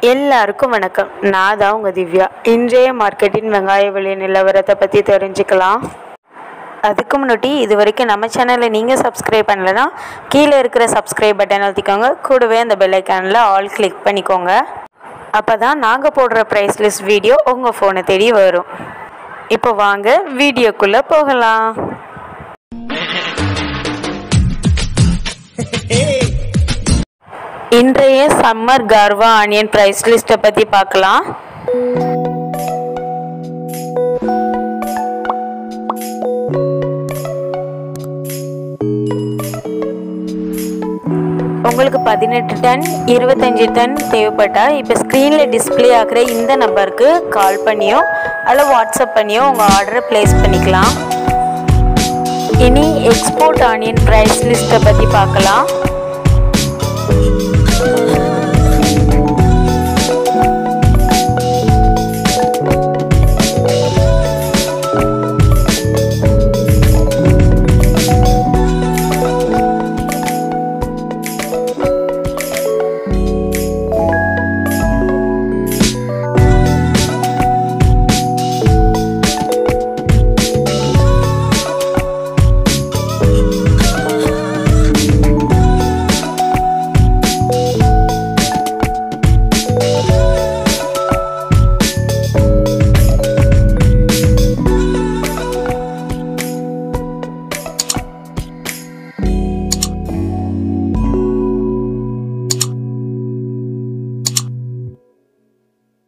எல்லாருக்கும் வணக்கம் நான் தான் உங்கள் திவ்யா இன்றைய மார்க்கெட்டின் வெங்காய விலை நிலவரத்தை பற்றி தெரிஞ்சுக்கலாம் அதுக்கு முன்னாடி இது வரைக்கும் நம்ம சேனலை நீங்கள் சப்ஸ்கிரைப் பண்ணலைன்னா கீழே இருக்கிற சப்ஸ்கிரைப் பட்டன் அழுத்திக்கோங்க கூடவே அந்த பெல் ஐக்கானில் ஆல் கிளிக் பண்ணிக்கோங்க அப்போ தான் நாங்கள் போடுற ப்ரைஸ் லிஸ்ட் வீடியோ உங்கள் ஃபோனை தேடி வரும் இப்போ வாங்க வீடியோக்குள்ளே போகலாம் இன்றைய சம்மர் கார்வா ஆனியன் ப்ரைஸ் லிஸ்ட்டை பற்றி பார்க்கலாம் உங்களுக்கு பதினெட்டு டன் இருபத்தஞ்சி டன் தேவைப்பட்டா இப்போ ஸ்க்ரீனில் டிஸ்ப்ளே ஆகிற இந்த நம்பருக்கு கால் பண்ணியோ அல்ல வாட்ஸ்அப் பண்ணியோ உங்கள் ஆர்டரை ப்ளேஸ் பண்ணிக்கலாம் இனி எக்ஸ்போர்ட் ஆனியன் ப்ரைஸ் லிஸ்ட்டை பற்றி பார்க்கலாம்